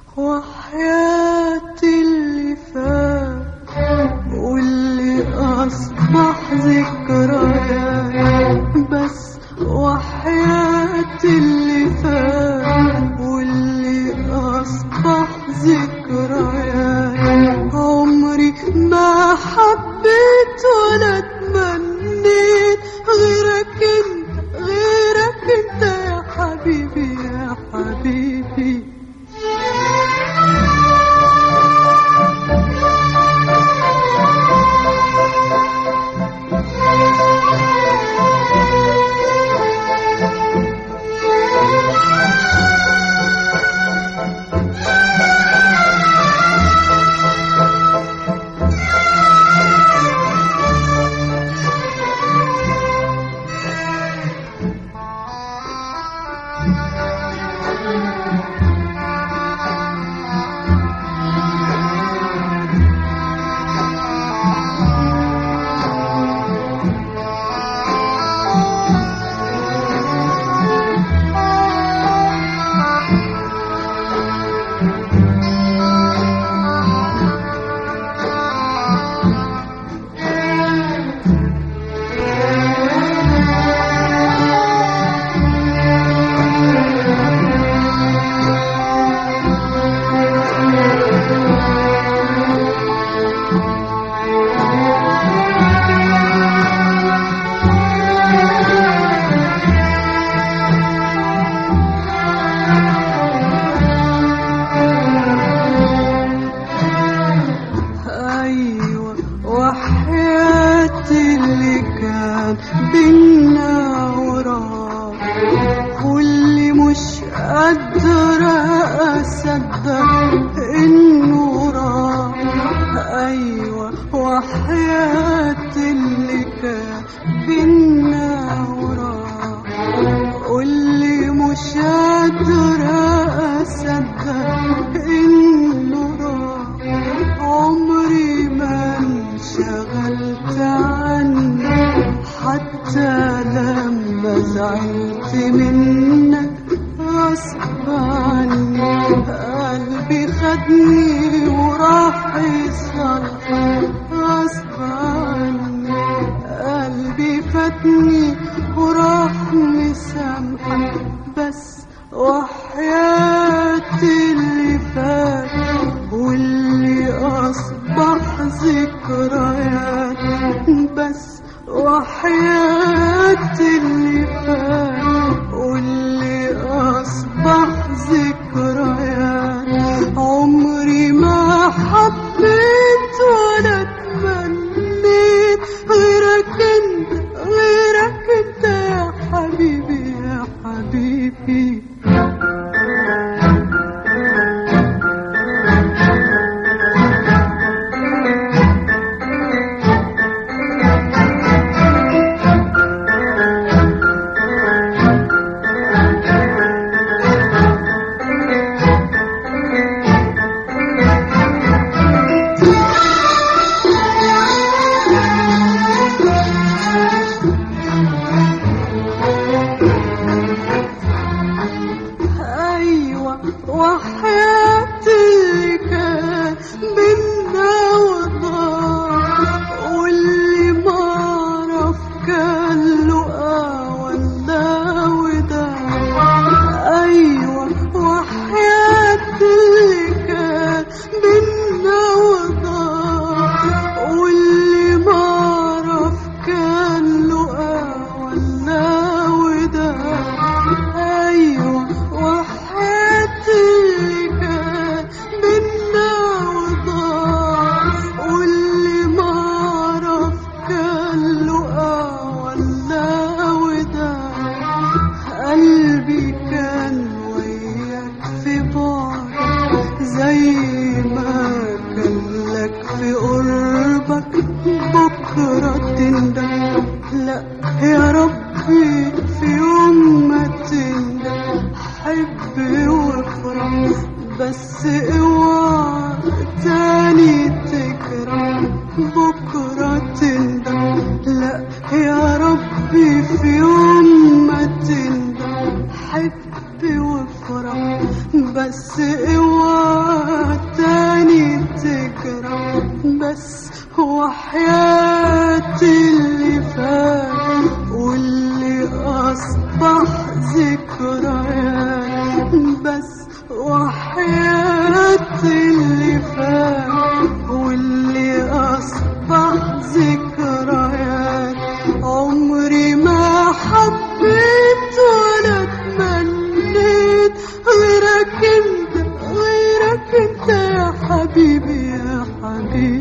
وحياتي اللي فات واللي أصبح ذكريات بس وحياتي اللي فات واللي أصبح ذكريات عمري ما حبيت ولا تمنيت غيرك انت غيرك انت يا حبيبي يا حبيبي أيوة وحياتي اللي كان بينا وراه واللي مش قادرة أصدق إنه راح أيوة وحياتي اللي كان بينا وراه واللي مش قادرة أصدق إنه راح عمري ما انشغلت عنك حتى لما زعلت منك غصب عني قلبي خدني وراح يصلح غصب عني قلبي فاتني وراح مسامحك بس وحياتي اللي فات واللي أصبح ذكريات بس وحياتي اللي فات واللي أصبح ذكريات عمري ما حبيت ولا تمنيت غيرك انت غيرك انت يا حبيبي يا حبيبي أيوة وحياتي اللي كان بينا وضاع واللي ما عرف كان له آه ولا وداع أيوة وحياتي اللي كان بينا وضاع واللي ما عرف كان له آه ولا وداع أيوة وحياتي اللي كان بينا وضاع واللي ما عرف كان له آه ولا وداع قلبي كان وياك في بعدك زي ما كان لك في قربك بكرة تندم لا يا ربي في يوم ما تندم حب وافرح بس اوعى تاني تكره بكرة تندم لا يا ربي في يوم ما تندم حب وافرح بس اوعى تاني تجرى بس وحياتي اللي فات واللي أصبح ذكريات بس وحياتي اللي فات واللي أصبح ذكريات عمري ما حبيت ولا تمنيت غيرك انت غيرك انت يا حبيبي يا حبيبي